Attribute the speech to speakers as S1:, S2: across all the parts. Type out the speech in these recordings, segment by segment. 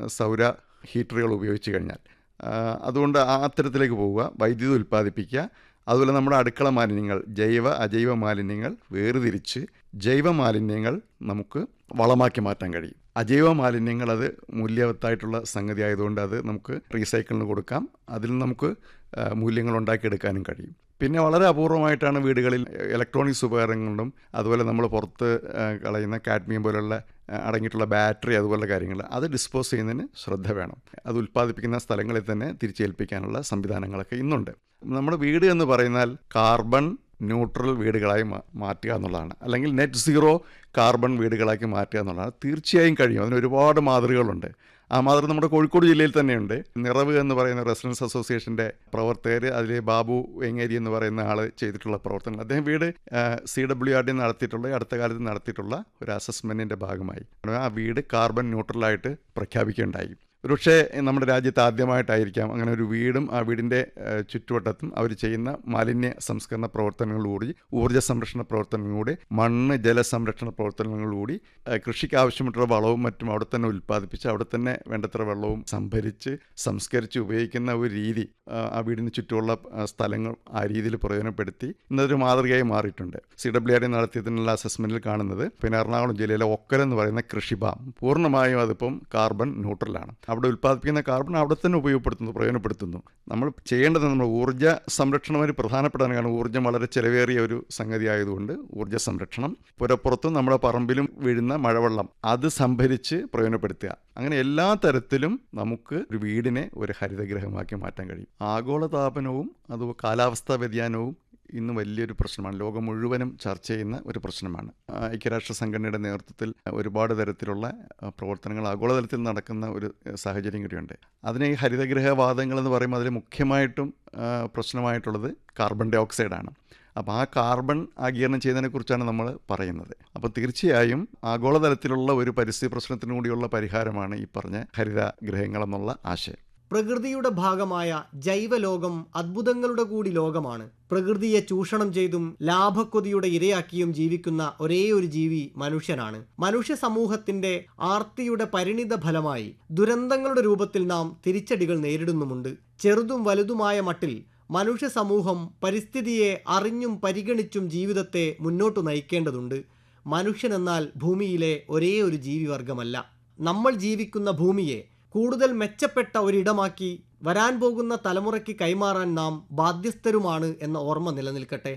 S1: സൗര ഹീറ്ററുകൾ ഉപയോഗിച്ച് കഴിഞ്ഞാൽ ആ, അതുകൊണ്ട് ആ അത്തരത്തിലേക്ക് പോവുക വൈദ്യുതി ഉൽപ്പാദിപ്പിക്കുക അതുപോലെ നമ്മുടെ അടുക്കള മാലിന്യങ്ങൾ ജൈവ അജൈവ മാലിന്യങ്ങൾ വേർതിരിച്ച് ജൈവ മാലിന്യങ്ങൾ നമുക്ക് വളമാക്കി മാറ്റാൻ കഴിയും അജൈവ മാലിന്യങ്ങൾ അത് മൂല്യവത്തായിട്ടുള്ള സംഗതി ആയതുകൊണ്ട് അത് നമുക്ക് റീസൈക്കിളിന് കൊടുക്കാം അതിൽ നമുക്ക് ആ, മൂല്യങ്ങൾ ഉണ്ടാക്കിയെടുക്കാനും കഴിയും പിന്നെ വളരെ അപൂർവമായിട്ടാണ് വീടുകളിൽ ഇലക്ട്രോണിക്സ് ഉപകരണങ്ങളും അതുപോലെ നമ്മൾ പുറത്ത് ആ, കളയുന്ന കാഡ്മിയം പോലുള്ള ആ, അടങ്ങിയിട്ടുള്ള ബാറ്ററി അതുപോലുള്ള കാര്യങ്ങൾ അത് ഡിസ്പോസ് ചെയ്യുന്നതിന് ശ്രദ്ധ വേണം അത് ഉൽപ്പാദിപ്പിക്കുന്ന സ്ഥലങ്ങളിൽ തന്നെ തിരിച്ചേൽപ്പിക്കാനുള്ള സംവിധാനങ്ങളൊക്കെ ഇന്നുണ്ട് നമ്മുടെ വീട് എന്ന് പറയുന്നാൽ കാർബൺ ന്യൂട്രൽ വീടുകളായി മാ- മാറ്റുക എന്നുള്ളതാണ് അല്ലെങ്കിൽ നെറ്റ് സീറോ കാർബൺ വീടുകളാക്കി മാറ്റുക എന്നുള്ളതാണ് തീർച്ചയായും കഴിയും അതിന് ഒരുപാട് മാതൃകകളുണ്ട് ആ മാതൃക നമ്മുടെ കോഴിക്കോട് ജില്ലയിൽ തന്നെയുണ്ട് നിറവ് എന്ന് പറയുന്ന റെസിഡൻസ് അസോസിയേഷൻ്റെ പ്രവർത്തകർ അതിൽ ബാബു വെങ്ങേരി എന്ന് പറയുന്ന ആൾ ചെയ്തിട്ടുള്ള പ്രവർത്തനങ്ങൾ അദ്ദേഹം വീട് സി ഡബ്ല്യു ആർ ഡി നടത്തിയിട്ടുള്ള ഈ അടുത്ത കാലത്ത് നടത്തിയിട്ടുള്ള ഒരു അസസ്മെൻറ്റിൻ്റെ ഭാഗമായി ആ വീട് കാർബൺ ന്യൂട്രലായിട്ട് പ്രഖ്യാപിക്കുകയുണ്ടായി ഒരുപക്ഷെ നമ്മുടെ രാജ്യത്ത് ആദ്യമായിട്ടായിരിക്കാം അങ്ങനെ ഒരു വീടും ആ വീടിൻ്റെ ഏഹ്, ചുറ്റുവട്ടത്തും അവർ ചെയ്യുന്ന മാലിന്യ സംസ്കരണ പ്രവർത്തനങ്ങളിലൂടെ ഊർജ്ജ സംരക്ഷണ പ്രവർത്തനങ്ങളിലൂടെ മണ്ണ് ജലസംരക്ഷണ പ്രവർത്തനങ്ങളിലൂടി ഏഹ്, കൃഷിക്ക് ആവശ്യമായിട്ടുള്ള വളവും മറ്റും അവിടെ തന്നെ ഉൽപ്പാദിപ്പിച്ച് അവിടെ തന്നെ വേണ്ടത്ര വെള്ളവും സംഭരിച്ച് സംസ്കരിച്ച് ഉപയോഗിക്കുന്ന ഒരു രീതി ആ, ആ വീടിന് ചുറ്റുമുള്ള ആ, സ്ഥലങ്ങൾ ആ രീതിയിൽ പ്രയോജനപ്പെടുത്തി ഇന്നതൊരു മാതൃകയായി മാറിയിട്ടുണ്ട് സി ഡബ്ല്യു ആർ ഡി നടത്തിയതിനുള്ള അസസ്മെൻറ്റിൽ കാണുന്നത് പിന്നെ എറണാകുളം ജില്ലയിലെ ഒക്കൽ എന്ന് പറയുന്ന കൃഷിഭാം പൂർണ്ണമായും അതിപ്പം കാർബൺ ന്യൂട്രലാണ് അവിടെ ഉൽപ്പാദിപ്പിക്കുന്ന കാർബൺ അവിടെ തന്നെ ഉപയോഗപ്പെടുത്തുന്നു പ്രയോജനപ്പെടുത്തുന്നു നമ്മൾ ചെയ്യേണ്ടത് നമ്മൾ ഊർജ്ജ സംരക്ഷണം ഒരു പ്രധാനപ്പെട്ടാണ് കാരണം ഊർജ്ജം വളരെ ചിലവേറിയ ഒരു സംഗതി ആയതുകൊണ്ട് ഊർജ്ജ സംരക്ഷണം പുരപ്പുറത്തും നമ്മുടെ പറമ്പിലും വീഴുന്ന മഴവെള്ളം അത് സംഭരിച്ച് പ്രയോജനപ്പെടുത്തുക അങ്ങനെ എല്ലാ തരത്തിലും നമുക്ക് ഒരു വീടിനെ ഒരു ഹരിതഗ്രഹമാക്കി മാറ്റാൻ കഴിയും ആഗോളതാപനവും അതുപോലെ കാലാവസ്ഥാ വ്യതിയാനവും ഇന്ന് വലിയൊരു പ്രശ്നമാണ് ലോകം മുഴുവനും ചർച്ച ചെയ്യുന്ന ഒരു പ്രശ്നമാണ് ആ, ഐക്യരാഷ്ട്ര സംഘടനയുടെ നേതൃത്വത്തിൽ ഒരുപാട് തരത്തിലുള്ള ആ, പ്രവർത്തനങ്ങൾ ആഗോളതലത്തിൽ നടക്കുന്ന ഒരു ആ, സാഹചര്യം കൂടിയുണ്ട് അതിന് ഈ ഹരിതഗൃഹവാദങ്ങൾ എന്ന് പറയുമ്പോൾ അതിൽ മുഖ്യമായിട്ടും ആ, പ്രശ്നമായിട്ടുള്ളത് കാർബൺ ഡൈ ഓക്സൈഡാണ് അപ്പോൾ ആ കാർബൺ ആഗീരണം ചെയ്യുന്നതിനെക്കുറിച്ചാണ് നമ്മൾ പറയുന്നത് അപ്പോൾ തീർച്ചയായും ആഗോളതലത്തിലുള്ള ഒരു പരിസ്ഥിതി പ്രശ്നത്തിനു കൂടിയുള്ള പരിഹാരമാണ് ഈ പറഞ്ഞ ഹരിതഗൃഹങ്ങൾ എന്നുള്ള ആശയം
S2: പ്രകൃതിയുടെ ഭാഗമായ ജൈവലോകം അദ്ഭുതങ്ങളുടെ കൂടി ലോകമാണ് പ്രകൃതിയെ ചൂഷണം ചെയ്തും ലാഭക്കൊതിയുടെ ഇരയാക്കിയും ജീവിക്കുന്ന ഒരേ ഒരു ജീവി മനുഷ്യനാണ് മനുഷ്യ സമൂഹത്തിന്റെ ആർത്തിയുടെ പരിണിത ഫലമായി ദുരന്തങ്ങളുടെ രൂപത്തിൽ നാം തിരിച്ചടികൾ നേരിടുന്നുമുണ്ട് ചെറുതും വലുതുമായ മട്ടിൽ മനുഷ്യ സമൂഹം പരിസ്ഥിതിയെ അറിഞ്ഞും പരിഗണിച്ചും ജീവിതത്തെ മുന്നോട്ടു നയിക്കേണ്ടതുണ്ട് മനുഷ്യനെന്നാൽ ഭൂമിയിലെ ഒരേ ഒരു ജീവിവർഗമല്ല നമ്മൾ ജീവിക്കുന്ന ഭൂമിയെ കൂടുതൽ മെച്ചപ്പെട്ട ഒരിടമാക്കി വരാൻ പോകുന്ന തലമുറയ്ക്ക് കൈമാറാൻ നാം ബാധ്യസ്ഥരുമാണ് എന്ന ഓർമ്മ നിലനിൽക്കട്ടെ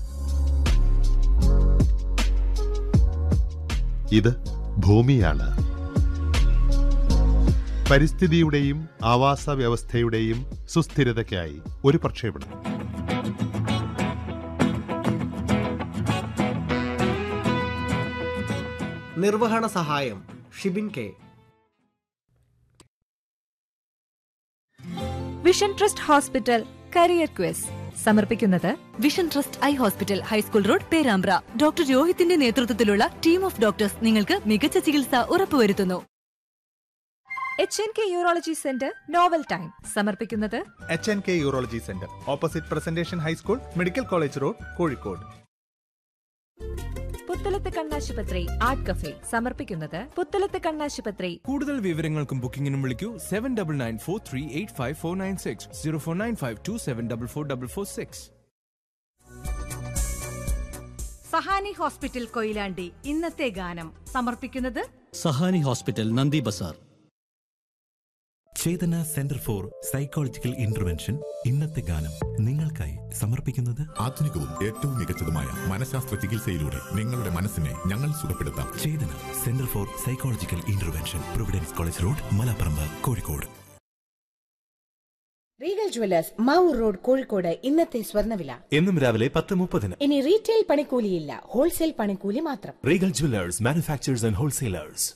S3: ഇത് ഭൂമിയാണ് പരിസ്ഥിതിയുടെയും ആവാസ വ്യവസ്ഥയുടെയും സുസ്ഥിരതയ്ക്കായി ഒരു പ്രക്ഷേപണം
S2: നിർവഹണ സഹായം Shibin K
S4: vision trust hospital career quiz സമർപ്പിക്കുന്നത്
S5: vision trust eye hospital high school road Perambra doctor രോഹിത്തിന്റെ നേതൃത്വത്തിലുള്ള ടീം ഓഫ് ഡോക്ടേഴ്സ് നിങ്ങൾക്ക് മികച്ച ചികിത്സ ഉറപ്പുവരുത്തുന്നു
S4: H N K urology centre novel time സമർപ്പിക്കുന്നത്
S6: H N K urology centre opposite presentation high school medical college road Kozhikode
S4: Puthalath കണ്ണാശുപത്രി art cafe സമർപ്പിക്കുന്നത് പുത്തലത്ത് കണ്ണാശുപത്രി
S7: കൂടുതൽ വിവരങ്ങൾക്കും ബുക്കിംഗിനും വിളിക്കൂ seven double nine four three eight five four nine six zero four nine five two seven double four double four six
S5: Sahani hospital Koyilandy ഇന്നത്തെ ഗാനം സമർപ്പിക്കുന്നത്
S8: Sahani hospital Nandi Bazar
S9: Chethana centre for psychological intervention ഇന്നത്തെ ഗാനം നിങ്ങൾക്കായി സമർപ്പിക്കുന്നത്
S10: ആധുനികവും ഏറ്റവും മികച്ചതുമായ മനഃശാസ്ത്ര ചികിത്സയിലൂടെ നിങ്ങളുടെ മനസ്സിനെ ഞങ്ങൾ സുഖപ്പെടുത്താം
S9: Chethana centre for psychological intervention Providence College road Malaparamba Kozhikode
S11: Regal Jewellers Mavoor road Kozhikode ഇന്നത്തെ സ്വർണ്ണവില
S9: എന്നും രാവിലെ പത്ത് മുപ്പതിന്
S11: ഇനി റീറ്റെയിൽ പണിക്കൂലിയില്ല ഹോൾസെയിൽ പണിക്കൂലി മാത്രം
S9: Regal Jewellers manufacturers and wholesalers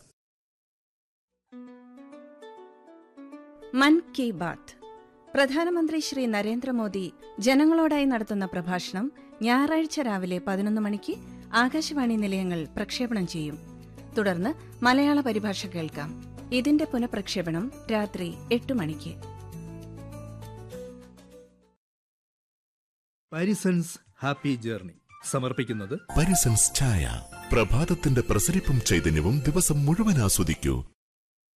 S12: Mann Ki Baat പ്രധാനമന്ത്രി ശ്രീ നരേന്ദ്രമോദി ജനങ്ങളോടായി നടത്തുന്ന പ്രഭാഷണം ഞായറാഴ്ച രാവിലെ പതിനൊന്ന് മണിക്ക് ആകാശവാണി നിലയങ്ങൾ പ്രക്ഷേപണം ചെയ്യും തുടർന്ന് മലയാള പരിഭാഷ കേൾക്കാം ഇതിന്റെ പുനഃപ്രക്ഷേപണം രാത്രി എട്ട് മണിക്ക്
S6: പാരിസൺസ് ഹാപ്പി ജേർണി സമർപ്പിക്കുന്നത്
S10: പരിസൻസ് ചായ പ്രഭാതത്തിന്റെ പ്രസരിപ്പും ചൈതന്യവും ദിവസം മുഴുവൻ ആസ്വദിക്കൂ